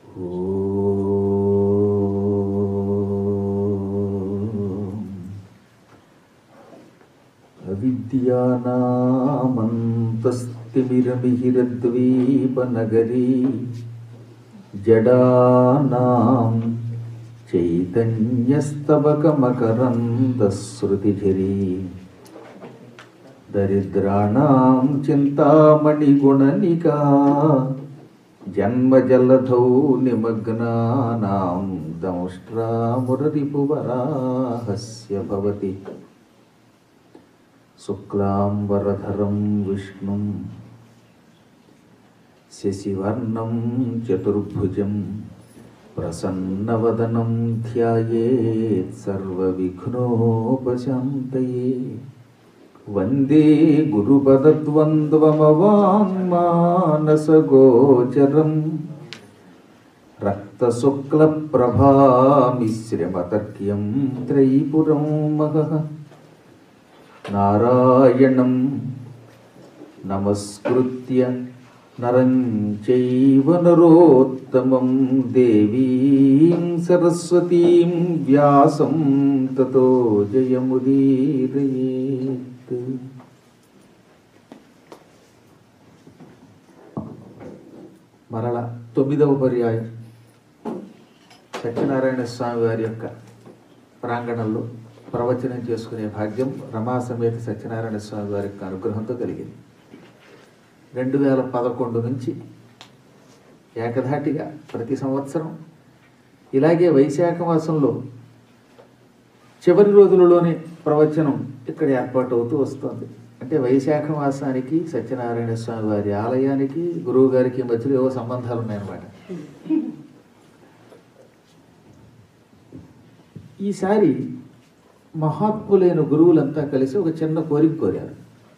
అవిద్యానామంతస్తిమిరమిహిరద్వీపనగరీ జడానాం చైతన్యస్తవకమకరందశ్రుతిఝరీ దరిద్రాణం చింతామణిగుణనికా జన్మజలధౌ నిమగ్నానాం దంష్ట్రామురరిపువరాహస్య భవతి శుక్లాంబరధరం విష్ణుం శశివర్ణం చతుర్భుజం ప్రసన్నవదనం ధ్యాయేత్ సర్వవిఘ్నోపశాంతయే వందే గురుపదద్వంద్వమవాङ्మానసగోచరం రక్తశుక్లప్రభామిశ్రమతర్క్యం త్రైపురం మహః నారాయణం నమస్కృత్య నరం చైవ నరోత్తమం దేవీం సరస్వతీం వ్యాసం తతో జయముదీరయేత్ మరల తొమ్మిదవ పర్యాయం సత్యనారాయణ స్వామి వారి యొక్క ప్రాంగణంలో ప్రవచనం చేసుకునే భాగ్యం రమా సమేత సత్యనారాయణ స్వామి వారి యొక్క అనుగ్రహంతో కలిగింది రెండు వేల పదకొండు నుంచి ఏకధాటిగా ప్రతి సంవత్సరం ఇలాగే వైశాఖ మాసంలో చివరి రోజులలోనే ప్రవచనం ఇక్కడ ఏర్పాటు అవుతూ వస్తుంది అంటే వైశాఖ మాసానికి సత్యనారాయణ స్వామి వారి ఆలయానికి గురువు గారికి మధ్యలో ఏవో సంబంధాలు ఉన్నాయన్నమాట ఈసారి మహాత్ములైన గురువులంతా కలిసి ఒక చిన్న కోరిక కోరారు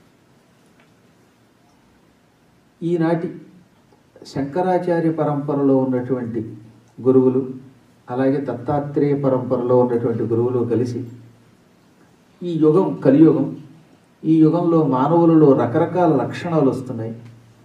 ఈనాటి శంకరాచార్య పరంపరలో ఉన్నటువంటి గురువులు అలాగే దత్తాత్రేయ పరంపరలో ఉన్నటువంటి గురువులు కలిసి ఈ యుగం కలియుగం ఈ యుగంలో మానవులలో రకరకాల లక్షణాలు వస్తున్నాయి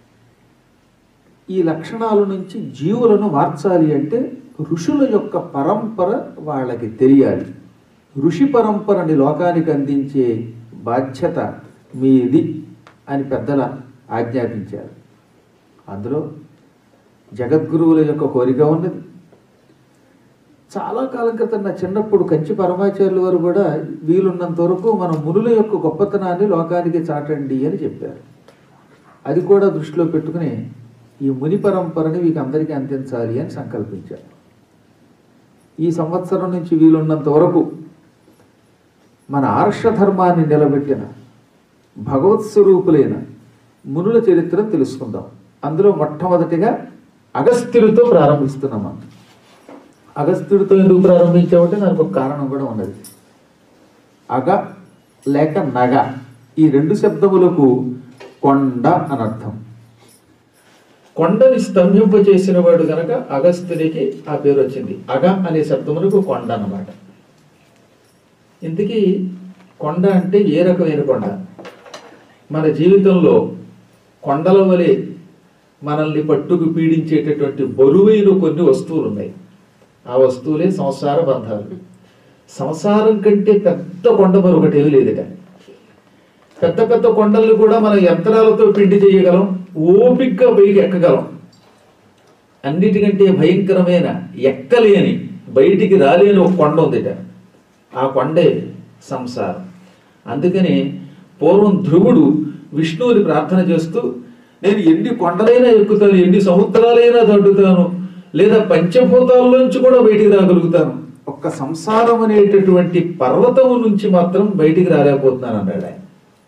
ఈ లక్షణాల నుంచి జీవులను మార్చాలి అంటే ఋషుల యొక్క పరంపర వాళ్ళకి తెలియాలి ఋషి పరంపరని లోకానికి అందించే బాధ్యత మీది అని పెద్దల ఆజ్ఞాపించారు అందులో జగద్గురువుల యొక్క కోరిక ఉన్నది చాలా కాలం క్రితం నా చిన్నప్పుడు కంచి పరమాచార్యుల వారు కూడా వీలున్నంత వరకు మన మునుల యొక్క గొప్పతనాన్ని లోకానికి చాటండి అని చెప్పారు అది కూడా దృష్టిలో పెట్టుకుని ఈ ముని పరంపరని మీకు అందరికీ అందించాలి అని సంకల్పించారు ఈ సంవత్సరం నుంచి వీలున్నంత వరకు మన ఆర్షధర్మాన్ని నిలబెట్టిన భగవత్ స్వరూపులైన మునుల చరిత్ర తెలుసుకుందాం అందులో మొట్టమొదటిగా అగస్త్యుడితో ప్రారంభిస్తున్నాం మనం అగస్త్యుడితో ఎందుకు ప్రారంభించామంటే దానికి ఒక కారణం కూడా ఉన్నది అగ లేక నగ ఈ రెండు శబ్దములకు కొండ అని అర్థం కొండని స్తంభింపచేసిన వాడు గనక అగస్త్యునికి ఆ పేరు వచ్చింది అగ అనే శబ్దములకు కొండ అన్నమాట ఇంతకీ కొండ అంటే ఏ రకమైన కొండ మన జీవితంలో కొండల వలె మనల్ని పట్టుకు పీడించేటటువంటి బరువైన కొన్ని వస్తువులు ఉన్నాయి ఆ వస్తువులే సంసార బంధాలు సంసారం కంటే పెద్ద కొండ మరొకటి ఏమీ లేదట పెద్ద పెద్ద కొండల్ని కూడా మనం యంత్రాలతో పిండి చేయగలం ఓపిగ్గా పైకి ఎక్కగలం అన్నిటికంటే భయంకరమైన ఎక్కలేని బయటికి రాలేని ఒక కొండ ఉందిట ఆ కొండే సంసారం అందుకని పూర్వం ధ్రువుడు విష్ణువుని ప్రార్థన చేస్తూ నేను ఎన్ని కొండలైనా ఎక్కుతాను ఎన్ని సముద్రాలైనా దాటుతాను లేదా పంచభూతాల్లోంచి కూడా బయటికి రాగలుగుతాను ఒక్క సంసారం అనేటటువంటి పర్వతము నుంచి మాత్రం బయటికి రాలేకపోతున్నాను అన్నాడు ఆయన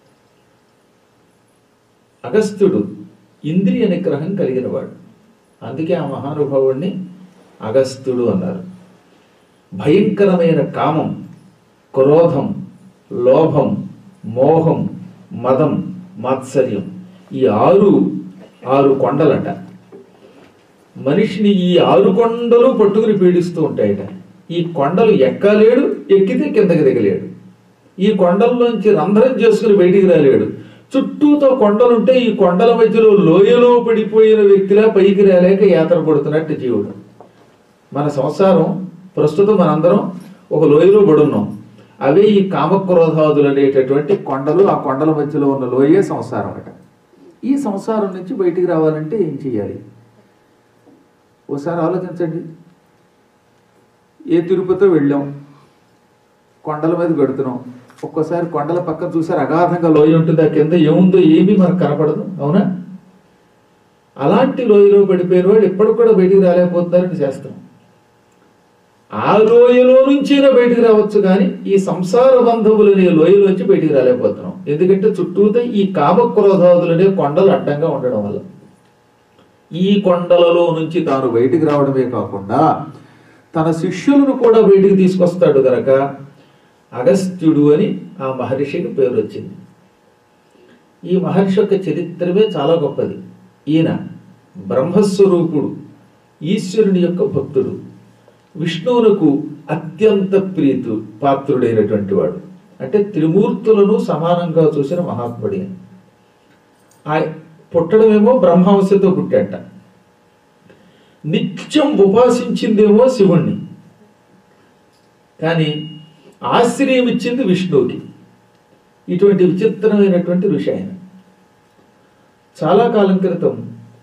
అగస్త్యుడు ఇంద్రియ నిగ్రహం కలిగిన వాడు అందుకే ఆ మహానుభావుడిని అగస్త్యుడు అన్నారు భయంకరమైన కామం క్రోధం లోభం మోహం మదం మాత్సర్యం ఈ ఆరు ఆరు కొండలట మనిషిని ఈ ఆరు కొండలు పట్టుకుని పీడిస్తూ ఉంటాయట ఈ కొండలు ఎక్కలేడు ఎక్కితే కిందకి దిగలేడు ఈ కొండల్లోంచి రంధ్రం చేసుకుని బయటికి రాలేడు చుట్టూతో కొండలుంటే ఈ కొండల మధ్యలో లోయలో పడిపోయిన వ్యక్తిలా పైకి రాలేక యాత్ర పడుతున్నట్టు జీవుడు మన సంసారం ప్రస్తుతం మనందరం ఒక లోయలో పడున్నాం అవే ఈ కామక్రోధాదులు అనేటటువంటి కొండలు ఆ కొండల మధ్యలో ఉన్న లోయే సంసారం అట ఈ సంసారం నుంచి బయటికి రావాలంటే ఏం చేయాలి ఓసారి ఆలోచించండి ఏ తిరుపతి వెళ్ళాం కొండల మీద గడుతున్నాం ఒక్కోసారి కొండల పక్కన చూసారు అగాధంగా లోయ ఉంటుంది ఆ కింద ఏముందో ఏమీ మనకు కనపడదు అవునా అలాంటి లోయలో పడిపోయిన వాళ్ళు ఇప్పటికి కూడా బయటికి రాలేకపోతున్నారని చేస్తాం ఆ లోయలో నుంచైనా బయటికి రావచ్చు కానీ ఈ సంసార బంధువులనే లోయలోంచి బయటికి రాలేకపోతున్నాం ఎందుకంటే చుట్టూతో ఈ కామక్రోధాదులనే కొండలు అడ్డంగా ఉండడం వల్ల ఈ కొండలలో నుంచి తాను బయటికి రావడమే కాకుండా తన శిష్యులను కూడా బయటికి తీసుకొస్తాడు గనక అగస్త్యుడు అని ఆ మహర్షికి పేరు వచ్చింది ఈ మహర్షి యొక్క చరిత్రమే చాలా గొప్పది ఈయన బ్రహ్మస్వరూపుడు ఈశ్వరుని యొక్క భక్తుడు విష్ణువునకు అత్యంత ప్రీతు పాత్రుడైనటువంటి వాడు అంటే త్రిమూర్తులను సమానంగా చూసిన మహాత్ముడి అని. ఆ పుట్టడమేమో బ్రహ్మాంశతో పుట్టాట నిత్యం ఉపాసించిందేమో శివుణ్ణి కానీ ఆశ్రయం ఇచ్చింది విష్ణువుకి ఇటువంటి విచిత్రమైనటువంటి ఋషి ఆయన చాలా కాలం క్రితం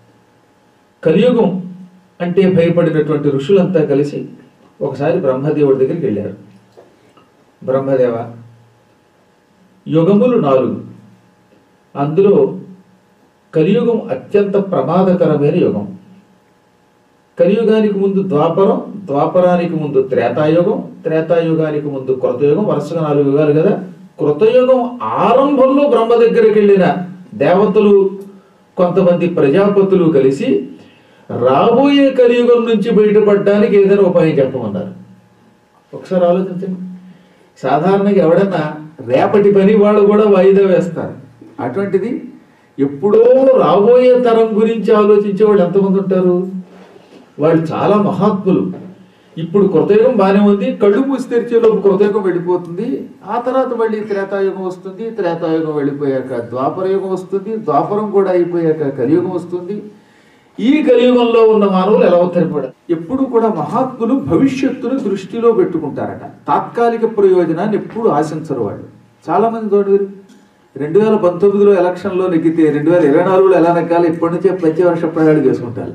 కలియుగం అంటే భయపడినటువంటి ఋషులంతా కలిసి ఒకసారి బ్రహ్మదేవుడి దగ్గరికి వెళ్ళారు బ్రహ్మదేవ యుగములు నాలుగు అందులో కలియుగం అత్యంత ప్రమాదకరమైన యుగం కలియుగానికి ముందు ద్వాపరం ద్వాపరానికి ముందు త్రేతాయుగం త్రేతాయుగానికి ముందు కృతయుగం వరుసగా నాలుగు యుగాలు కదా కృతయుగం ఆరంభంలో బ్రహ్మ దగ్గరికి వెళ్ళిన దేవతలు కొంతమంది ప్రజాపతులు కలిసి రాబోయే కలియుగం నుంచి బయటపడడానికి ఏదైనా ఉపాయం చెప్పమన్నారు ఒకసారి ఆలోచించండి సాధారణంగా ఎవడన్నా రేపటి పని వాళ్ళు కూడా వాయిదా వేస్తారు అటువంటిది ఎప్పుడో రాబోయే తరం గురించి ఆలోచించే వాళ్ళు ఎంతమంది ఉంటారు వాళ్ళు చాలా మహాత్ములు ఇప్పుడు కృతయుగం బాగానే ఉంది కళ్ళు మూసి తెరిచేలోపు కృతయుగం వెళ్ళిపోతుంది ఆ తర్వాత మళ్ళీ త్రేతాయుగం వస్తుంది త్రేతాయుగం వెళ్ళిపోయాక ద్వాపరయుగం వస్తుంది ద్వాపరం కూడా అయిపోయాక కలియుగం వస్తుంది ఈ కలియుగంలో ఉన్న మానవులు ఎలా ఉత్తరపడారు ఎప్పుడు కూడా మహాత్ములు భవిష్యత్తును దృష్టిలో పెట్టుకుంటారట తాత్కాలిక ప్రయోజనాన్ని ఎప్పుడు ఆశించరు వాళ్ళు చాలా మంది చూడండి రెండు వేల పంతొమ్మిదిలో ఎలక్షన్లో నెగ్గితే రెండు వేల ఇరవై నాలుగులో ఎలా నెగ్గాలి ఇప్పటి నుంచే పంచవర్ష ప్రణాళిక చేసుకుంటారు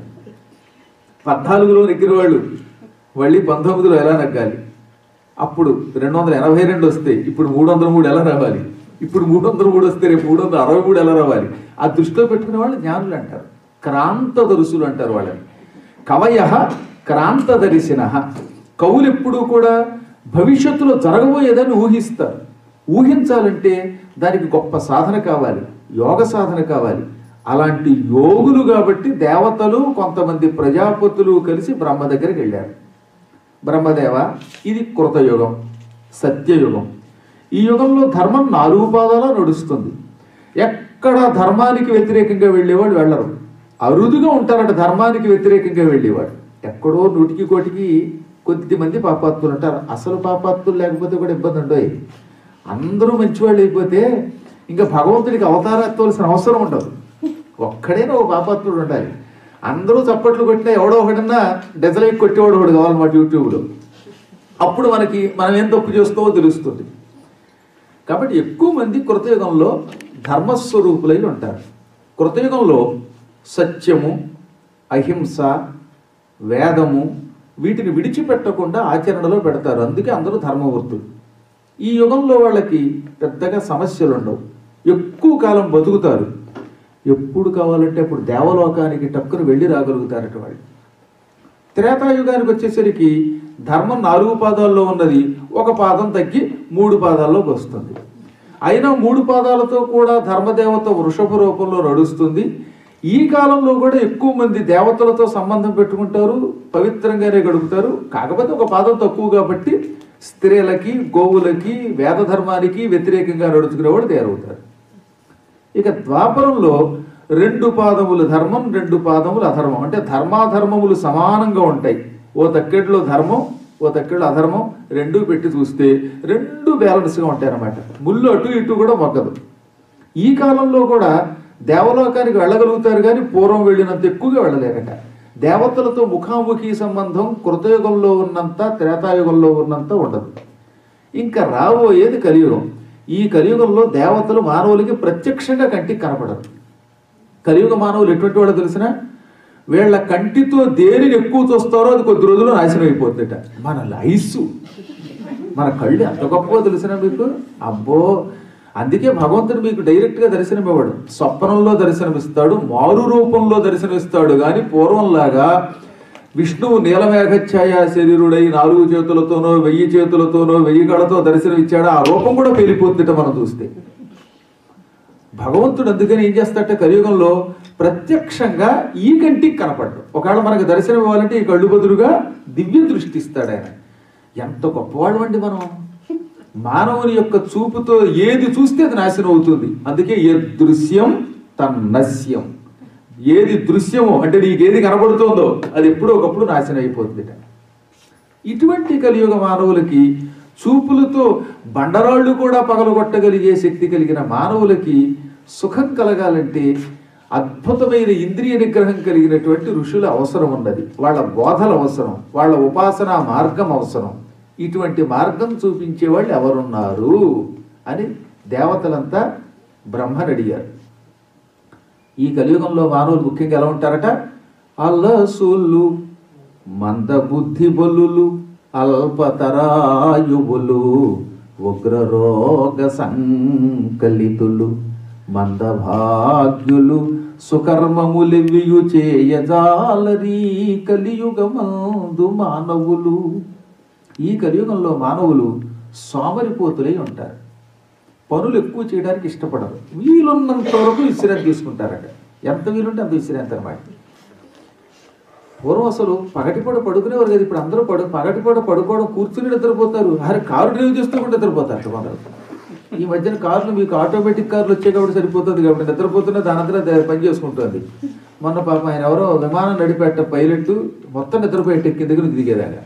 పద్నాలుగులో నెగ్గిన వాళ్ళు మళ్ళీ పంతొమ్మిదిలో ఎలా నెగ్గాలి అప్పుడు రెండు వందల ఎనభై రెండు వస్తే ఇప్పుడు మూడు వందల మూడు ఎలా రావాలి ఇప్పుడు మూడు వందల మూడు వస్తే రేపు మూడు వందల అరవై మూడు ఎలా రావాలి ఆ దృష్టిలో పెట్టుకునే వాళ్ళు జ్ఞానులు అంటారు క్రాంతదరుసులు అంటారు వాళ్ళని కవయ క్రాంతదరిసిన కవులు ఎప్పుడూ కూడా భవిష్యత్తులో జరగబోయేదని ఊహిస్తారు ఊహించాలంటే దానికి గొప్ప సాధన కావాలి యోగ సాధన కావాలి అలాంటి యోగులు కాబట్టి దేవతలు కొంతమంది ప్రజాపతులు కలిసి బ్రహ్మ దగ్గరికి వెళ్ళారు బ్రహ్మదేవ ఇది కృతయుగం సత్యయుగం ఈ యుగంలో ధర్మం నాలుగు పాదాల నడుస్తుంది ఎక్కడ ధర్మానికి వ్యతిరేకంగా వెళ్ళేవాడు వెళ్ళరు అరుదుగా ఉంటారట ధర్మానికి వ్యతిరేకంగా వెళ్ళేవాడు ఎక్కడో నూటికి కోటికి కొద్ది మంది పాపాత్తులు ఉంటారు అసలు పాపాత్తులు లేకపోతే కూడా ఇబ్బంది ఉండవు అందరూ మంచివాళ్ళు అయిపోతే ఇంకా భగవంతుడికి అవతారం ఎత్తవలసిన అవసరం ఉండదు ఒక్కడైనా ఒక పాపాత్ముడు ఉండాలి అందరూ చప్పట్లు కొట్టినా ఎవడో ఒకడన్నా డెజలైట్ కొట్టేవాడు ఒకడు కావాలన్నమాట యూట్యూబ్లో అప్పుడు మనకి మనం ఏం తప్పు చేస్తామో తెలుస్తుంది కాబట్టి ఎక్కువ మంది కృతయుగంలో ధర్మస్వరూపులై ఉంటారు కృతయుగంలో సత్యము అహింస వేదము వీటిని విడిచిపెట్టకుండా ఆచరణలో పెడతారు అందుకే అందరూ ధర్మవర్తులు ఈ యుగంలో వాళ్ళకి పెద్దగా సమస్యలు ఉండవు ఎక్కువ కాలం బతుకుతారు ఎప్పుడు కావాలంటే అప్పుడు దేవలోకానికి టక్కున వెళ్ళి రాగలుగుతారట వాళ్ళు త్రేతాయుగానికి వచ్చేసరికి ధర్మం నాలుగు పాదాల్లో ఉన్నది ఒక పాదం తగ్గి మూడు పాదాల్లోకి వస్తుంది అయినా మూడు పాదాలతో కూడా ధర్మదేవత వృషభ రూపంలో నడుస్తుంది ఈ కాలంలో కూడా ఎక్కువ మంది దేవతలతో సంబంధం పెట్టుకుంటారు పవిత్రంగానే గడుపుతారు కాకపోతే ఒక పాదం తక్కువ కాబట్టి స్త్రీలకి గోవులకి వేద ధర్మానికి వ్యతిరేకంగా నడుచుకునేవాడు తయారవుతారు ఇక ద్వాపరంలో రెండు పాదములు ధర్మం రెండు పాదములు అధర్మం అంటే ధర్మాధర్మములు సమానంగా ఉంటాయి ఓ తక్కెట్లో ధర్మం ఓ తక్కెట్లో అధర్మం రెండు పెట్టి చూస్తే రెండు బ్యాలెన్స్గా ఉంటాయి అన్నమాట ముళ్ళు అటు ఇటు కూడా మొగ్గదు ఈ కాలంలో కూడా దేవలోకానికి వెళ్ళగలుగుతారు కానీ పూర్వం వెళ్ళినంత ఎక్కువగా వెళ్ళలేరట దేవతలతో ముఖాముఖి సంబంధం కృతయుగంలో ఉన్నంత త్రేతాయుగంలో ఉన్నంత ఉండదు ఇంకా రాబోయేది కలియుగం ఈ కలియుగంలో దేవతలు మానవులకి ప్రత్యక్షంగా కంటికి కనపడరు కలియుగ మానవులు ఎటువంటి వాడో తెలిసిన వీళ్ళ కంటితో దేనిని ఎక్కువ చూస్తారో అది కొద్ది రోజులు నాశనం అయిపోతుందట మన లైసు మన కళ్ళు ఎంత గొప్పగా తెలిసిన మీకు అబ్బో అందుకే భగవంతుడు మీకు డైరెక్ట్ గా దర్శనమివ్వడు స్వప్నంలో దర్శనమిస్తాడు మారు రూపంలో దర్శనమిస్తాడు కానీ పూర్వంలాగా విష్ణువు నీలమేఘఛాయ శరీరుడై నాలుగు చేతులతోనో వెయ్యి చేతులతోనో వెయ్యి కళతో దర్శనమిచ్చాడు ఆ రూపం కూడా పేలిపోతుందట మనం చూస్తే భగవంతుడు అందుకని ఏం చేస్తాడంటే కలియుగంలో ప్రత్యక్షంగా ఈ కంటికి కనపడ్డు ఒకవేళ మనకు దర్శనం ఇవ్వాలంటే ఈ కళ్ళు బదులుగా దివ్య దృష్టి ఇస్తాడు ఆయన ఎంత గొప్పవాడు అండి మనం మానవుని యొక్క చూపుతో ఏది చూస్తే అది నాశనం అవుతుంది అందుకే ఏ దృశ్యం తన్నస్యం ఏది దృశ్యమో అంటే నీకు ఏది కనబడుతుందో అది ఎప్పుడో ఒకప్పుడు నాశనం అయిపోతుందిట ఇటువంటి కలియుగ మానవులకి చూపులతో బండరాళ్ళు కూడా పగలగొట్టగలిగే శక్తి కలిగిన మానవులకి సుఖం కలగాలంటే అద్భుతమైన ఇంద్రియ నిగ్రహం కలిగినటువంటి ఋషుల అవసరం ఉన్నది వాళ్ళ బోధలు అవసరం వాళ్ళ ఉపాసనా మార్గం అవసరం ఇటువంటి మార్గం చూపించే వాళ్ళు ఎవరున్నారు అని దేవతలంతా బ్రహ్మని అడిగారు ఈ కలియుగంలో మానవులు ముఖ్యంగా ఎలా ఉంటారట అల్లసులు మందబుద్ధి బొల్లులు అల్పతరాయువులు ఉగ్రరోగ సంకలితులు మందభాగ్యులు సుకర్మములివియు చేయజాలరీ కలియుగమందు మానవులు ఈ కలియుగంలో మానవులు సోమరిపోతులై ఉంటారు పనులు ఎక్కువ చేయడానికి ఇష్టపడరు వీలున్నంత వరకు విశ్రాంతి తీసుకుంటారట ఎంత వీలుంటే అంత విశ్రాంతి అనమాట పూర్వం అసలు పగటిపూట పడుకునేవారు కదా ఇప్పుడు అందరూ పడు పగటిపూట పడుకోవడం కూర్చుని నిద్రపోతారు అరే కారు డ్రైవ్ చేస్తూ కూడా నిద్రపోతారు కొందరు ఈ మధ్యన కార్లు మీకు ఆటోమేటిక్ కార్లు వచ్చాయి కాబట్టి సరిపోతుంది కాబట్టి నిద్రపోతున్న దానంతరం అది పని చేసుకుంటుంది మొన్న పాపం ఆయన ఎవరో విమానం నడిపెట్ట పైలట్ మొత్తం నిద్రపోయి ఎక్కి దగ్గర నుంచి దిగేదాకా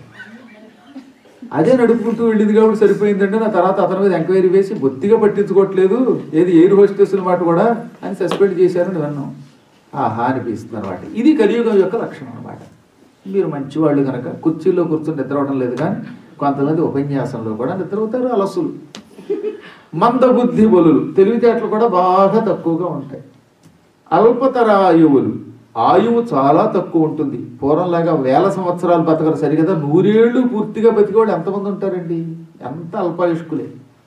అదే నడుపుకుంటూ వెళ్ళింది కాబట్టి సరిపోయిందంటే నా తర్వాత అతని మీద ఎంక్వైరీ వేసి బొత్తిగా పట్టించుకోవట్లేదు ఏది ఎయిర్ హోస్టెస్ల మాట కూడా అని సస్పెండ్ చేశారని విన్నాం ఆహా అనిపిస్తుంది అనమాట ఇది కలియుగం యొక్క లక్షణం అనమాట మీరు మంచివాళ్ళు కనుక కుర్చీలో కూర్చొని నిద్రవడం లేదు కానీ కొంతమంది ఉపన్యాసంలో కూడా నిద్రవుతారు అలసులు మందబుద్ధి బలులు తెలివితేటలు కూడా బాగా తక్కువగా ఉంటాయి అల్పతరాయువులు ఆయువు చాలా తక్కువ ఉంటుంది పూర్వంలాగా వేల సంవత్సరాలు బతకరు సరిగదా నూరేళ్లు పూర్తిగా బతికేవాడు ఎంతమంది ఉంటారండి ఎంత అల్పాయుష్కులే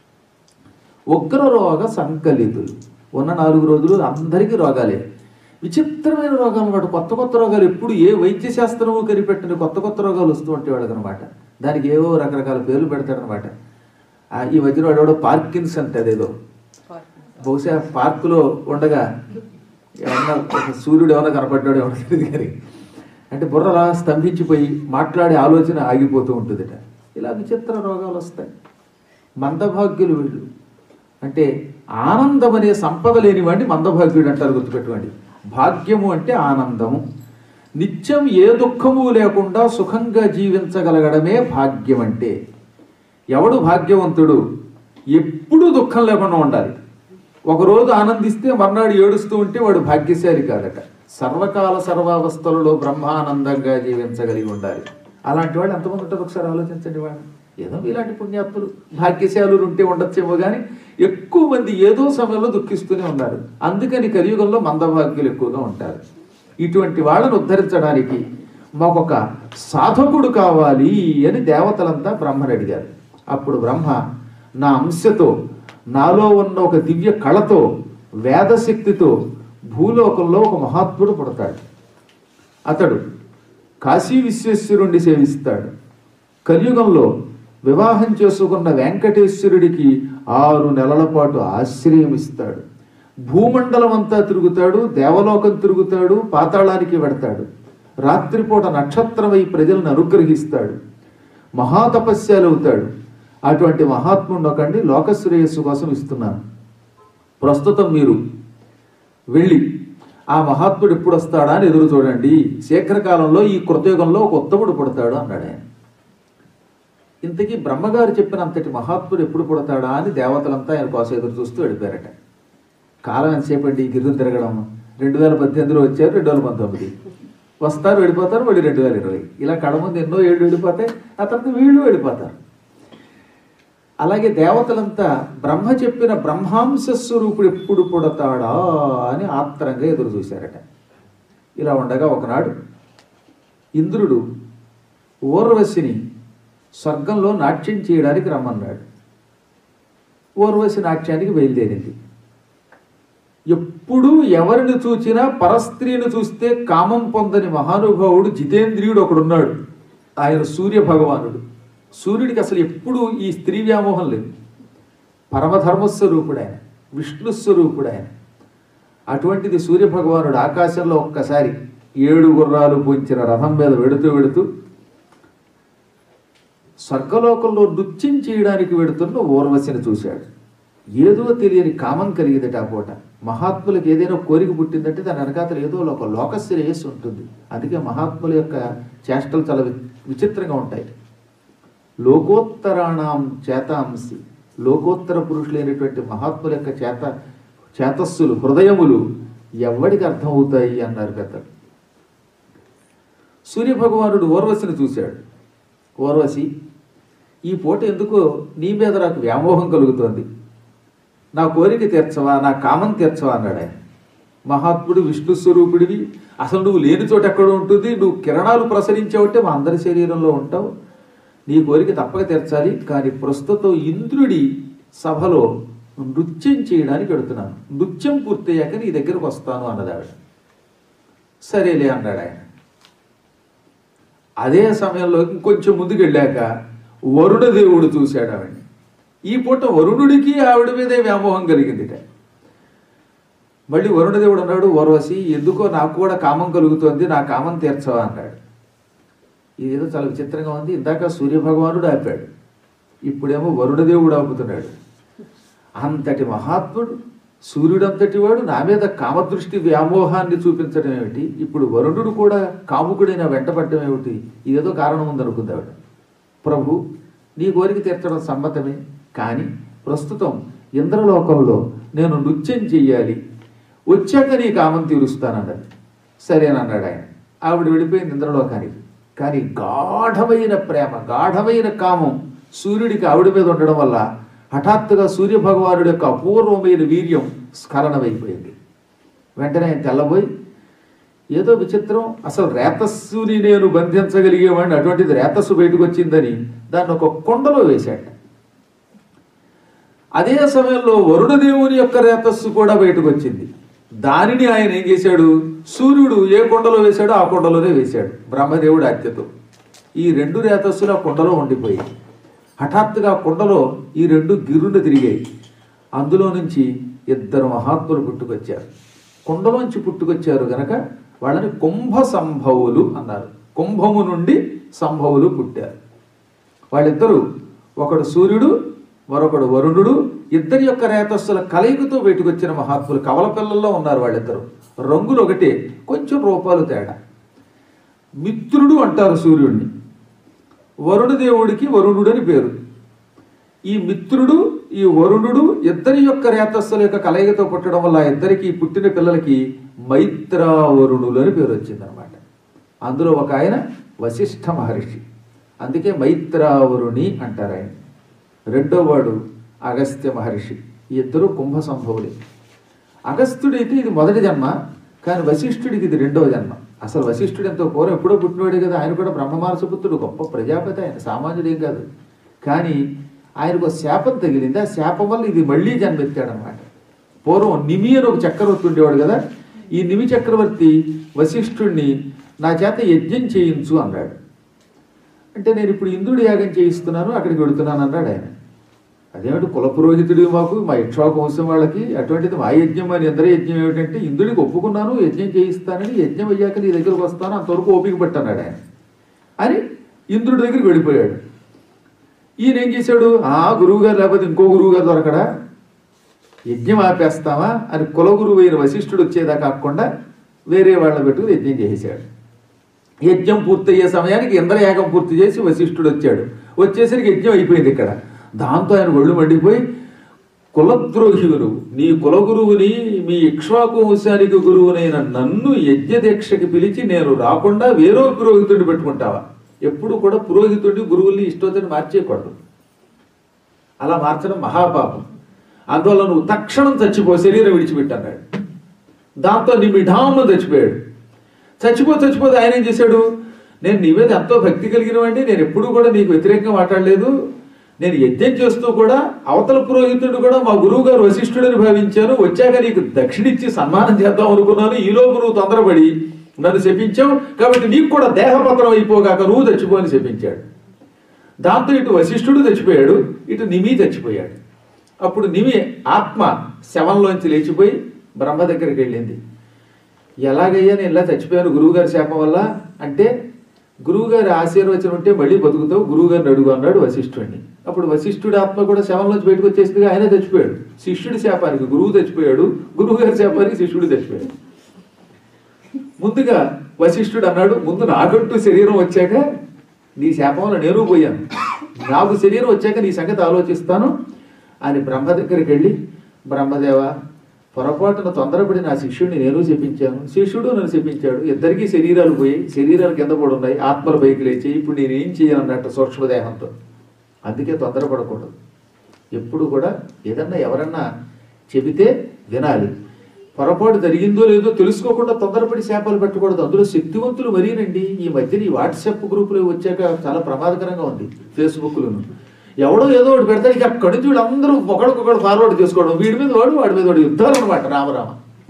ఉగ్ర రోగ సంకలితులు ఉన్న నాలుగు రోజులు అందరికీ రోగాలే విచిత్రమైన రోగాలు అన్నమాట కొత్త కొత్త రోగాలు ఎప్పుడు ఏ వైద్య శాస్త్రము కనిపెట్టిన కొత్త కొత్త రోగాలు వస్తూ ఉంటాయి అనమాట దానికి ఏవో రకరకాల పేర్లు పెడతాడనమాట ఆ, ఈ మధ్యన వాడు ఎవడో పార్కిన్స్ అంటే అదేదో బహుశా పార్కులో ఉండగా ఏమన్నా ఒక సూర్యుడు ఏమన్నా కనపడ్డాడు ఏమన్నా తెలియదు కానీ అంటే బుర్రలా స్తంభించిపోయి మాట్లాడే ఆలోచన ఆగిపోతూ ఉంటుందిట ఇలా విచిత్ర రోగాలు వస్తాయి మందభాగ్యులు వీళ్ళు అంటే ఆనందం అనే సంపద లేనివాడిని మందభాగ్యుడు అంటారు గుర్తుపెట్టుకోండి భాగ్యము అంటే ఆనందము నిత్యం ఏ దుఃఖము లేకుండా సుఖంగా జీవించగలగడమే భాగ్యం అంటే ఎవడు భాగ్యవంతుడు ఎప్పుడూ దుఃఖం లేకుండా ఉండాలి ఒకరోజు ఆనందిస్తే మర్నాడు ఏడుస్తూ ఉంటే వాడు భాగ్యశాలి కాదట సర్వకాల సర్వావస్థలలో బ్రహ్మానందంగా జీవించగలిగి ఉండాలి అలాంటి వాళ్ళు ఎంతమంది ఉంటారు ఒకసారి ఆలోచించండి వాడు ఏదో ఇలాంటి పుణ్యాత్ములు భాగ్యశాలులు ఉంటే ఉండొచ్చేమో కానీ ఎక్కువ మంది ఏదో సమయంలో దుఃఖిస్తూనే ఉన్నారు అందుకని కలియుగంలో మందభాగ్యులు ఎక్కువగా ఉంటారు ఇటువంటి వాళ్ళను ఉద్ధరించడానికి మాకొక సాధకుడు కావాలి అని దేవతలంతా బ్రహ్మని అడిగారు అప్పుడు బ్రహ్మ నా అంశతో నాలో ఉన్న ఒక దివ్య కళతో వేదశక్తితో భూలోకంలో ఒక మహాత్ముడు పుడతాడు అతడు కాశీ విశ్వేశ్వరుణ్ణి సేవిస్తాడు కలియుగంలో వివాహం చేసుకున్న వెంకటేశ్వరుడికి ఆరు నెలల పాటు ఆశ్రయం ఇస్తాడు భూమండలం అంతా తిరుగుతాడు దేవలోకం తిరుగుతాడు పాతాళానికి వెడతాడు రాత్రిపూట నక్షత్రమై ప్రజలను అనుగ్రహిస్తాడు మహాతపస్యాలు అవుతాడు అటువంటి మహాత్ముడు ఒకండి లోకశ్రేయస్సు కోసం ఇస్తున్నాను ప్రస్తుతం మీరు వెళ్ళి ఆ మహాత్ముడు ఎప్పుడు వస్తాడా అని ఎదురు చూడండి శీఘ్రకాలంలో ఈ కృతయుగంలో ఒక ఉత్తముడు పుడతాడు అన్నాడు ఆయన ఇంతకీ బ్రహ్మగారు చెప్పిన అంతటి మహాత్ముడు ఎప్పుడు పుడతాడా అని దేవతలంతా ఆయన కోసం ఎదురు చూస్తూ వెళ్ళిపోయారట కాలం ఎంతసేపు అండి ఈ గిరిజన తిరగడం రెండు వేల పద్దెనిమిదిలో వచ్చారు రెండు వేల పంతొమ్మిది వస్తారు వెళ్ళిపోతారు మళ్ళీ రెండు వేల ఇరవై ఇలా కడ ముందు ఎన్నో ఏళ్ళు వెళ్ళిపోతాయి ఆ తర్వాత వీళ్ళు వెళ్ళిపోతారు అలాగే దేవతలంతా బ్రహ్మ చెప్పిన బ్రహ్మాంశ స్వరూపుడు ఎప్పుడు పుడతాడా అని ఆత్రంగా ఎదురు చూశారట ఇలా ఉండగా ఒకనాడు ఇంద్రుడు ఊర్వశిని స్వర్గంలో నాట్యం చేయడానికి రమ్మన్నాడు ఊర్వశి నాట్యానికి బయలుదేరింది ఎప్పుడు ఎవరిని చూచినా పరస్త్రీని చూస్తే కామం పొందని మహానుభావుడు జితేంద్రియుడు ఒకడున్నాడు ఆయన సూర్య భగవానుడు సూర్యుడికి అసలు ఎప్పుడూ ఈ స్త్రీ వ్యామోహం లేదు పరమధర్మస్వరూపుడు ఆయన విష్ణు స్వరూపుడు ఆయన అటువంటిది సూర్య భగవానుడు ఆకాశంలో ఒక్కసారి ఏడు గుర్రాలు పొంచిన రథం మీద వెడుతూ వెడుతూ స్వర్గలోకంలో నృత్యం చేయడానికి వెడుతున్న ఊర్వశిని చూశాడు ఏదో తెలియని కామం కలిగిందట ఆ పూట మహాత్ములకు ఏదైనా కోరిక పుట్టిందంటే దాని వెనకాతల ఏదో ఒక లోక శ్రేయస్సు ఉంటుంది అందుకే మహాత్ముల యొక్క చేష్టలు చాలా వి- విచిత్రంగా ఉంటాయి లోకోత్తరాణం చేతాంసి లోకోత్తర పురుషులైనటువంటి మహాత్ముల యొక్క చేత చేతస్సులు హృదయములు ఎవడికి అర్థమవుతాయి అన్నారు పెద్దలు సూర్యభగవానుడు ఓర్వశిని చూశాడు ఓర్వశి ఈ పూట ఎందుకో నీ మీద నాకు వ్యామోహం కలుగుతోంది నా కోరిక తీర్చవా నా కామం తీర్చవా అన్నాడు ఆయన మహాత్ముడు విష్ణు స్వరూపుడివి అసలు నువ్వు లేని చోట ఎక్కడ ఉంటుంది నువ్వు కిరణాలు ప్రసరించావంటే మా అందరి శరీరంలో ఉంటావు నీ కోరిక తప్పక తీర్చాలి కానీ ప్రస్తుతం ఇంద్రుడి సభలో నృత్యం చేయడానికి వెడుతున్నాను నృత్యం పూర్తయ్యాక నీ దగ్గరకు వస్తాను అన్నది ఆవిడ సరేలే అన్నాడు ఆయన అదే సమయంలో ఇంకొంచెం ముందుకు వెళ్ళాక వరుణదేవుడు చూశాడు ఆవిడ్ని ఈ పూట వరుణుడికి ఆవిడ మీదే వ్యామోహం కలిగిందిట మళ్ళీ వరుణదేవుడు అన్నాడు ఓర్వశి ఎందుకో నాకు కూడా కామం కలుగుతోంది నా కామం తీర్చవా అన్నాడు ఇదేదో చాలా విచిత్రంగా ఉంది ఇందాక సూర్యభగవానుడు ఆపాడు ఇప్పుడేమో వరుణదేవుడు ఆపుతున్నాడు అంతటి మహాత్ముడు సూర్యుడంతటి వాడు నా మీద కామదృష్టి వ్యామోహాన్ని చూపించడం ఏమిటి ఇప్పుడు వరుణుడు కూడా కాముకుడైన వెంటపడడం ఏమిటి ఇదేదో కారణం ఉందనుకుందావిడ ప్రభు నీ కోరిక తీర్చడం సమ్మతమే కానీ ప్రస్తుతం ఇంద్రలోకంలో నేను నృత్యం చెయ్యాలి వచ్చాక నీ కామం తీరుస్తానన్నది సరేనన్నాడు ఆయన ఆవిడ వెళ్ళిపోయింది ఇంద్రలోకానికి కానీ గాఢమైన ప్రేమ గాఢమైన కామం సూర్యుడికి ఆవిడ మీద ఉండడం వల్ల హఠాత్తుగా సూర్య భగవానుడి యొక్క అపూర్వమైన వీర్యం స్ఖలనమైపోయింది వెంటనే ఆయన తెల్లబోయి ఏదో విచిత్రం అసలు రేతస్సుని నేను బంధించగలిగేవాడిని అటువంటిది రేతస్సు బయటకు వచ్చిందని దాన్ని ఒక కొండలో వేశాడు అదే సమయంలో వరుణదేవుని యొక్క రేతస్సు కూడా బయటకు వచ్చింది దానిని ఆయన ఏం చేశాడు సూర్యుడు ఏ కొండలో వేశాడో ఆ కొండలోనే వేశాడు బ్రహ్మదేవుడు ఆజ్ఞతో ఈ రెండు రేతస్సులు ఆ కొండలో ఉండిపోయాయి హఠాత్తుగా ఆ కొండలో ఈ రెండు గిర్రులు తిరిగాయి అందులో నుంచి ఇద్దరు మహాత్ములు పుట్టుకొచ్చారు కుండలోంచి పుట్టుకొచ్చారు గనక వాళ్ళని కుంభ సంభవులు అన్నారు కుంభము నుండి సంభవులు పుట్టారు వాళ్ళిద్దరూ ఒకడు సూర్యుడు మరొకడు వరుణుడు ఇద్దరి యొక్క రేతస్సుల కలయికతో బయటకు వచ్చిన మహాత్ములు కవల పిల్లల్లో ఉన్నారు వాళ్ళిద్దరు రంగులు ఒకటే కొంచెం రూపాలు తేడా మిత్రుడు అంటారు సూర్యుడిని వరుణ దేవుడికి వరుణుడు అని పేరు ఈ మిత్రుడు ఈ వరుణుడు ఇద్దరి యొక్క రేతస్సుల యొక్క కలయికతో పుట్టడం వల్ల ఆ ఇద్దరికి పుట్టిన పిల్లలకి మైత్రావరుణులు అని పేరు వచ్చిందనమాట అందులో ఒక ఆయన వశిష్ఠ మహర్షి అందుకే మైత్రావరుణి అంటారు ఆయన రెండో వాడు అగస్త్య మహర్షి ఈ ఇద్దరు కుంభ సంభవులే అగస్త్యుడైతే ఇది మొదటి జన్మ కానీ వశిష్ఠుడికి ఇది రెండవ జన్మ అసలు వశిష్ఠుడు ఎంతో పూర్వం ఎప్పుడో పుట్టినవాడే కదా ఆయన కూడా బ్రహ్మమానసపుత్రుడు గొప్ప ప్రజాపతి ఆయన సామాన్యుడేం కాదు కానీ ఆయనకు ఒక శాపం తగిలింది ఆ శాపం వల్ల ఇది మళ్ళీ జన్మెత్తాడనమాట పూర్వం నిమి అని ఒక చక్రవర్తి ఉండేవాడు కదా ఈ నిమి చక్రవర్తి వశిష్ఠుడిని నా చేత యజ్ఞం చేయించు అన్నాడు అంటే నేను ఇప్పుడు ఇంద్రుడి యాగం చేయిస్తున్నాను అక్కడికి వెళుతున్నాను అన్నాడు ఆయన అదేమిటి కుల పురోహితుడు మాకు మా ఇక్ష్వాకు వంశం వాళ్ళకి అటువంటిది మా యజ్ఞం అని ఎందరో యజ్ఞం ఏమిటంటే ఇంద్రుడికి ఒప్పుకున్నాను యజ్ఞం చేయిస్తానని యజ్ఞం అయ్యాక నీ దగ్గరకు వస్తాను అంతవరకు ఓపిక పట్టన్నాడు ఆయన అని ఇంద్రుడి దగ్గరికి వెళ్ళిపోయాడు ఈయన ఏం చేశాడు ఆ గురువు గారు లేకపోతే ఇంకో గురువు గారు దొరకడా యజ్ఞం ఆపేస్తామా అని కులగురువు అయిన వశిష్ఠుడు వచ్చేదా కాకుండా వేరే వాళ్ళని పెట్టుకుని యజ్ఞం చేసేసాడు యజ్ఞం పూర్తయ్యే సమయానికి ఇంద్రయాగం పూర్తి చేసి వశిష్ఠుడు వచ్చాడు వచ్చేసరికి యజ్ఞం అయిపోయింది ఇక్కడ దాంతో ఆయన ఒళ్ళు మండిపోయి కులద్రోహి గురువు నీ కులగురువుని మీ ఇక్ష్వాకు వంశానికి గురువునైన నన్ను యజ్ఞ దీక్షకి పిలిచి నేను రాకుండా వేరో పురోహితుడిని పెట్టుకుంటావా ఎప్పుడు కూడా పురోహితుడిని గురువుల్ని ఇష్టోతిని మార్చేయకూడదు అలా మార్చడం మహాపాపం అందువల్ల నువ్వు తక్షణం చచ్చిపో శరీరం విడిచిపెట్టన్నాడు దాంతో నీ మిఠాము చచ్చిపోయాడు చచ్చిపో చచ్చిపోతే ఆయన ఏం చేశాడు నేను నీ మీద ఎంతో భక్తి కలిగిన వాడిని నేను ఎప్పుడూ కూడా నీకు వ్యతిరేకంగా మాట్లాడలేదు నేను యజ్ఞం చేస్తూ కూడా అవతల పురోహితుడు కూడా మా గురువు గారు వశిష్ఠుడని భావించాను వచ్చాక నీకు దక్షిణిచ్చి సన్మానం చేద్దాం అనుకున్నాను ఈలోపు నువ్వు తొందరపడి నన్ను శపించావు కాబట్టి నీకు కూడా దేహపత్రం అయిపోగాక నువ్వు చచ్చిపో అని శపించాడు దాంతో ఇటు వశిష్ఠుడు చచ్చిపోయాడు ఇటు నిమి చచ్చిపోయాడు అప్పుడు నిమి ఆత్మ శవంలోంచి లేచిపోయి బ్రహ్మ దగ్గరికి వెళ్ళింది ఎలాగయ్యా నేను ఇలా చచ్చిపోయాను గురువుగారి శాపం వల్ల అంటే గురువుగారి ఆశీర్వచనం ఉంటే మళ్ళీ బతుకుతావు గురువుగారిని అడుగు అన్నాడు వశిష్ఠుడిని అప్పుడు వశిష్ఠుడి ఆత్మ కూడా శవంలోంచి బయటకు వచ్చేసిందిగా ఆయన చచ్చిపోయాడు శిష్యుడి శాపానికి గురువు చచ్చిపోయాడు గురువుగారి శాపానికి శిష్యుడు చచ్చిపోయాడు ముందుగా వశిష్ఠుడు అన్నాడు ముందు నాకంటూ శరీరం వచ్చాక నీ శాపం వల్ల నేను పోయాను నాకు శరీరం వచ్చాక నీ సంగతి ఆలోచిస్తాను అని బ్రహ్మ దగ్గరికి వెళ్ళి బ్రహ్మదేవ పొరపాటున తొందరపడి నా శిష్యుడిని నేను చెప్పించాను శిష్యుడు నన్ను చెప్పించాడు ఇద్దరికీ శరీరాలు పోయి శరీరాలు కింద పడి ఉన్నాయి ఆత్మలు పైకి లేచి ఇప్పుడు నేను ఏం చేయను అన్నట్టు సూక్ష్మదేహంతో అందుకే తొందరపడకూడదు ఎప్పుడు కూడా ఏదన్నా ఎవరన్నా చెబితే వినాలి పొరపాటు జరిగిందో లేదో తెలుసుకోకుండా తొందరపడి శాపాలు పెట్టకూడదు అందులో శక్తివంతులు మరీనండి ఈ మధ్యన ఈ వాట్సాప్ గ్రూపులు వచ్చాక చాలా ప్రమాదకరంగా ఉంది ఫేస్బుక్లను ఎవడో ఏదో ఒకటి పెడతాడు ఇక అక్కడి నుంచి వీళ్ళందరూ ఒకడికొకడు ఫార్వర్డ్ చేసుకోవడం వీడి మీద వాడు వాడి మీద వాడు యుద్ధాలు అనమాట రామరామ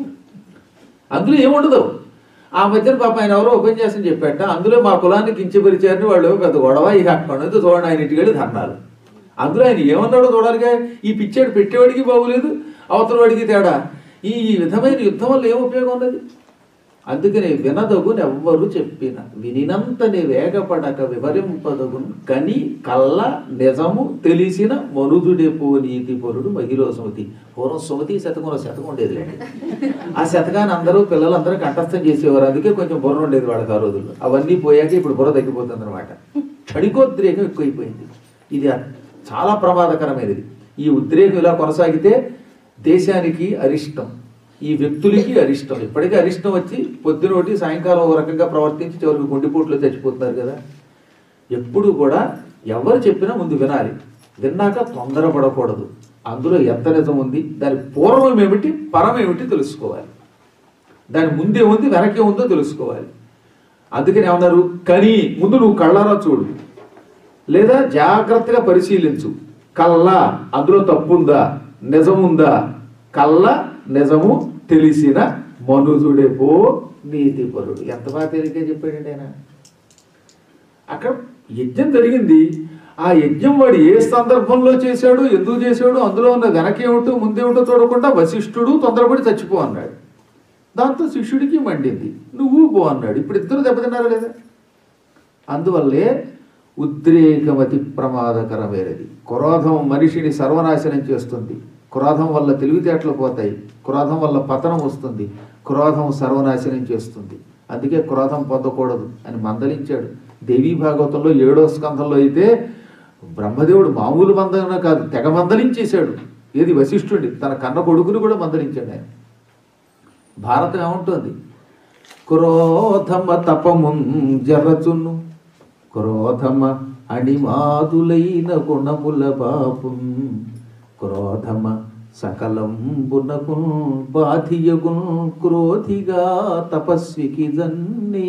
అందులో ఏముండదు ఆ మధ్యన పాప ఆయన ఎవరో ఉపన్యాసం చెప్పాట అందులో మా కులాన్ని కించపరిచారని వాళ్ళు పెద్ద గొడవ ఇక అక్కడ నుంచి చూడండి ఆయన ఇంటికి వెళ్ళి ధర్నాలు అందులో ఆయన ఏమన్నాడో చూడాలిగా ఈ పిచ్చాడు పెట్టేవాడికి బాగులేదు అవతల వాడికి తేడా ఈ ఈ విధమైన యుద్ధం వల్ల ఏం ఉపయోగం ఉన్నది అందుకని వినదగును ఎవ్వరు చెప్పిన వినినంతని వేగపడక వివరింపదగును కని కళ్ళ నిజము తెలిసిన మనుదుడెపో నీతి పరుడు మహిళ సుమతి పూర్వం సుమతి శతకంలో శతకం ఉండేదిలేండి ఆ శతకాన్ని అందరూ పిల్లలందరూ కంఠస్థం చేసేవారు అందుకే కొంచెం బుర్ర ఉండేది వాళ్ళకి ఆ రోజుల్లో అవన్నీ పోయాక ఇప్పుడు బుర్ర తగ్గిపోతుంది అనమాట క్షణికోద్రేకం ఎక్కువైపోయింది ఇది చాలా ప్రమాదకరమైనది ఈ ఉద్రేకం ఇలా కొనసాగితే దేశానికి అరిష్టం ఈ వ్యక్తులకి అరిష్టం ఇప్పటికీ అరిష్టం వచ్చి పొద్దునోటి సాయంకాలం ఒక రకంగా ప్రవర్తించి చివరికి గుండెపోట్లో చచ్చిపోతున్నారు కదా ఎప్పుడు కూడా ఎవరు చెప్పినా ముందు వినాలి విన్నాక తొందరపడకూడదు అందులో ఎంత నిజం ఉంది దాని పూర్వం ఏమిటి పరం ఏమిటి తెలుసుకోవాలి దాని ముందే ఉంది వెనకే ఉందో తెలుసుకోవాలి అందుకని ఏమన్నారు కానీ ముందు నువ్వు కళ్ళారా చూడు లేదా జాగ్రత్తగా పరిశీలించు కళ్ళ అందులో తప్పుందా నిజముందా కళ్ళ నిజము తెలిసిన మనుజుడేపో నీతిపరుడు ఎంత బాగా తేలిగ్గా చెప్పాడండి ఆయన అక్కడ యజ్ఞం జరిగింది ఆ యజ్ఞం వాడు ఏ సందర్భంలో చేశాడు ఎందుకు చేశాడు అందులో ఉన్న వెనకేమిటో ముందేమిటో చూడకుండా వశిష్ఠుడు తొందరపడి చచ్చిపో అన్నాడు దాంతో శిష్యుడికి మండింది నువ్వు పో అన్నాడు ఇప్పుడు ఇద్దరు దెబ్బతిన్నారా లేదా అందువల్లే ఉద్రేకమతి ప్రమాదకరమైనది క్రోధం మనిషిని సర్వనాశనం చేస్తుంది క్రోధం వల్ల తెలివితేటలు పోతాయి క్రోధం వల్ల పతనం వస్తుంది క్రోధం సర్వనాశనం చేస్తుంది అందుకే క్రోధం పొందకూడదు అని మందలించాడు దేవీ భాగవతంలో ఏడో స్కంధంలో అయితే బ్రహ్మదేవుడు మామూలు మందన కాదు తెగ మందలించేశాడు ఏది వశిష్ఠుడి తన కన్న కొడుకుని కూడా మందలించాడు ఆయన భారతం ఏముంటుంది క్రోధమ తపమున్ జరచును క్రోధమ అణిమాదులైన గుణముల బాపున్ క్రోధమ సకలంబునకు బాధియగున్ క్రోధిగా తపస్వికి జన్నే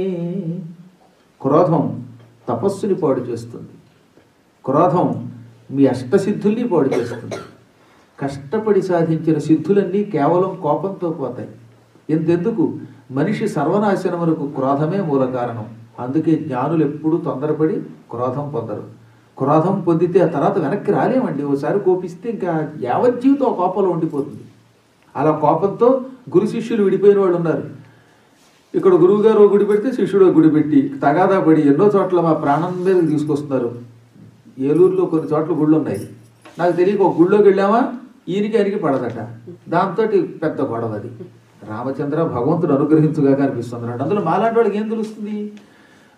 క్రోధం తపస్సుని పాడు చేస్తుంది క్రోధం మీ అష్టసిద్ధుల్ని పాడు చేస్తుంది కష్టపడి సాధించిన సిద్ధులన్నీ కేవలం కోపంతో పోతాయి ఎంతెందుకు మనిషి సర్వనాశనములకు క్రోధమే మూల కారణం అందుకే జ్ఞానులు ఎప్పుడూ తొందరపడి క్రోధం పొందరు క్రోధం పొందితే ఆ తర్వాత వెనక్కి రాలేమండి ఓసారి కోపిస్తే ఇంకా యావజ్జీవితం ఆ కోపంలో ఉండిపోతుంది అలా కోపంతో గురు శిష్యులు విడిపోయిన వాళ్ళు ఉన్నారు ఇక్కడ గురువు గారు గుడి పెడితే శిష్యుడు ఒక గుడి పెట్టి తగాదా పడి ఎన్నో చోట్ల మా ప్రాణం మీద తీసుకొస్తున్నారు ఏలూరులో కొన్ని చోట్ల గుళ్ళు ఉన్నాయి నాకు తెలియక ఒక గుళ్ళోకి వెళ్ళామా ఈయనకి ఆయనకి పడదట దాంతో పెద్ద గొడవ అది రామచంద్ర భగవంతుడు అనుగ్రహించుగా అనిపిస్తుంది అందులో మాలాంటి వాడికి ఏం తెలుస్తుంది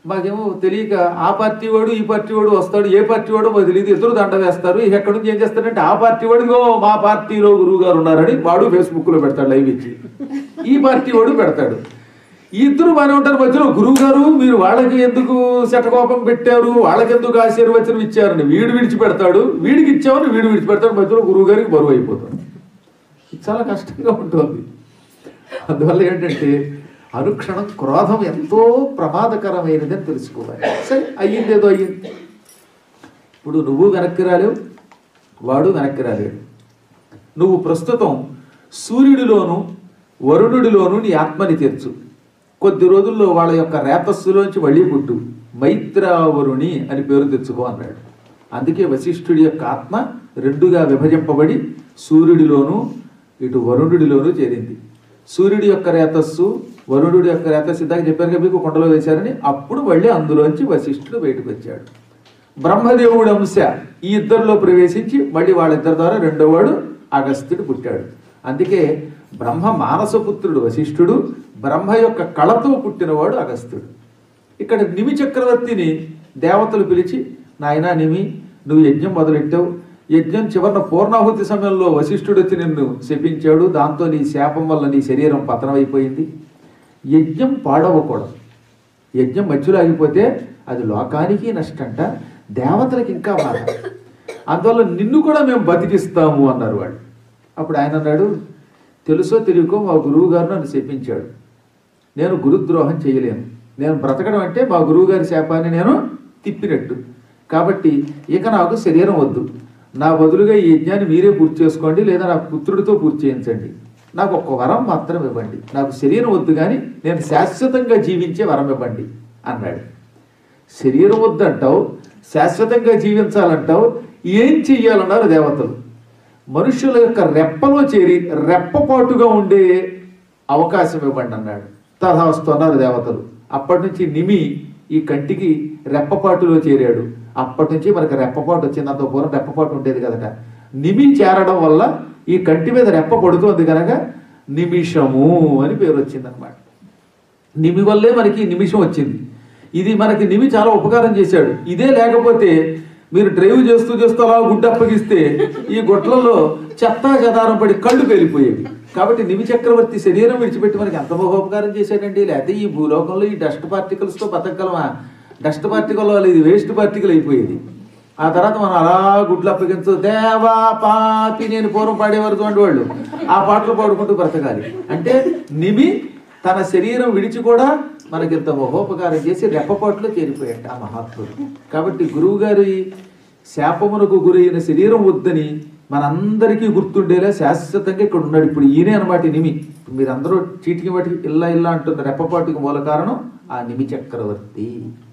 మాకేమో తెలియక ఆ పార్టీ వాడు ఈ పార్టీ వాడు వస్తాడు ఏ పార్టీ వాడు మాకు తెలియదు ఇద్దరు దండ వేస్తారు ఇక ఎక్కడి నుంచి ఏం చేస్తాడంటే ఆ పార్టీ వాడు "ఇదిగో మా పార్టీలో గురువు గారు ఉన్నారని వాడు ఫేస్బుక్ లో పెడతాడు లైవ్ ఇచ్చి ఈ పార్టీ వాడు పెడతాడు ఈ ఇద్దరు బాగానే ఉంటారు మధ్యలో గురువు గారు మీరు వాళ్ళకి ఎందుకు శటకోపం పెట్టారు వాళ్ళకి ఎందుకు ఆశీర్వచనం ఇచ్చారని వీడు విడిచిపెడతాడు వీడికి ఇచ్చామని వీడు విడిచిపెడతాడు మధ్యలో గురువు గారికి బరువు అయిపోతాడు ఇది చాలా కష్టంగా ఉంటుంది అందువల్ల ఏంటంటే అనుక్షణం క్రోధం ఎంతో ప్రమాదకరమైనదని తెలుసుకోవాలి సరే అయ్యింది ఏదో అయ్యింది ఇప్పుడు నువ్వు వెనక్కి రాలేవు వాడు వెనక్కి రాలేడు నువ్వు ప్రస్తుతం సూర్యుడిలోను వరుణుడిలోను నీ ఆత్మని తీర్చు కొద్ది రోజుల్లో వాళ్ళ యొక్క రేతస్సులోంచి మళ్ళీ పుట్టు మైత్రావరుణి అని పేరు తెచ్చుకో అన్నాడు అందుకే వశిష్ఠుడి యొక్క ఆత్మ రెండుగా విభజింపబడి సూర్యుడిలోను ఇటు వరుణుడిలోను చేరింది సూర్యుడి యొక్క రేతస్సు వరుణుడి యొక్క రేతస్సు ఇందాక చెప్పారు కదా మీకు కొండలో వేశారని అప్పుడు మళ్ళీ అందులోంచి వశిష్ఠుడు బయటకు వచ్చాడు బ్రహ్మదేవుడి అంశ ఈ ఇద్దరిలో ప్రవేశించి మళ్ళీ వాళ్ళిద్దరి ద్వారా రెండో వాడు అగస్త్యుడు పుట్టాడు అందుకే బ్రహ్మ మానసపుత్రుడు వశిష్ఠుడు బ్రహ్మ యొక్క కళతో పుట్టినవాడు అగస్త్యుడు ఇక్కడ నిమి చక్రవర్తిని దేవతలు పిలిచి నాయనా నిమి నువ్వు యజ్ఞం మొదలెట్టావు యజ్ఞం చివరన పూర్ణాహుతి సమయంలో వశిష్ఠుడు వచ్చి నిన్ను శపించాడు దాంతో నీ శాపం వల్ల నీ శరీరం పతనమైపోయింది యజ్ఞం పాడవకూడదు యజ్ఞం మధ్యలో ఆగిపోతే అది లోకానికి నష్టంట దేవతలకు ఇంకా బాధ అందువల్ల నిన్ను కూడా మేము బతికిస్తాము అన్నారు వాళ్ళు అప్పుడు ఆయన అన్నాడు తెలుసో తెలియకో మా గురువు గారు నన్ను శపించాడు నేను గురుద్రోహం చేయలేను నేను బ్రతకడం అంటే మా గురువు గారి శాపాన్ని నేను తిప్పినట్టు కాబట్టి ఇక నాకు శరీరం వద్దు నా బదులుగా ఈ యజ్ఞాన్ని మీరే పూర్తి చేసుకోండి లేదా నా పుత్రుడితో పూర్తి చేయించండి నాకు ఒక్క వరం మాత్రం ఇవ్వండి నాకు శరీరం వద్దు కానీ నేను శాశ్వతంగా జీవించే వరం ఇవ్వండి అన్నాడు శరీరం వద్దంటావు శాశ్వతంగా జీవించాలంటావు ఏం చెయ్యాలన్నారు దేవతలు మనుషుల యొక్క రెప్పలో చేరి రెప్పపాటుగా ఉండే అవకాశం ఇవ్వండి అన్నాడు తథాస్తు అన్నారు దేవతలు అప్పటి నుంచి నిమి ఈ కంటికి రెప్పపాటులో చేరాడు అప్పటి నుంచి మనకి రెప్పపాటు వచ్చింది అంత పూర్వం రెప్పపాటు ఉండేది కదట నిమి చేరడం వల్ల ఈ కంటి మీద రెప్ప పడుతోంది కనుక నిమిషము అని పేరు వచ్చిందనమాట నిమి వల్లే మనకి నిమిషం వచ్చింది ఇది మనకి నిమి చాలా ఉపకారం చేశాడు ఇదే లేకపోతే మీరు డ్రైవ్ చేస్తూ చేస్తూ అలా గుడ్డ అప్పగిస్తే ఈ గుట్లలో చెత్త చెదారం పడి కళ్ళు పేలిపోయేవి కాబట్టి నిమి చక్రవర్తి శరీరం విడిచిపెట్టి మనకి ఎంత మహోపకారం చేశాడండి లేకపోతే ఈ భూలోకంలో ఈ డస్ట్ పార్టికల్స్ తో బతకగలమా డస్ట్ పార్టికల్ వల్ల ఇది వేస్ట్ పార్టికల్ అయిపోయేది ఆ తర్వాత మనం అలా గుడ్లు అప్పగించు దేవా పాపి నేను పూర్వం పాడేవారు చూడండి వాళ్ళు ఆ పాటలు పాడుకుంటూ బ్రతకాలి అంటే నిమి తన శరీరం విడిచి కూడా మనకింత మహోపకారం చేసి రెప్పపాట్లో చేరిపోయాడు ఆ మహాత్ముడు కాబట్టి గురువు గారి శాపమునకు గురైన శరీరం వద్దని మనందరికీ గుర్తుండేలా శాశ్వతంగా ఇక్కడ ఉన్నాడు ఇప్పుడు ఈయనే అనమాట నిమి మీరందరూ చీటికి వాటికి ఇల్లా ఇల్లా అంటున్న రెప్పపాటుకి మూల కారణం ఆ నిమి చక్రవర్తి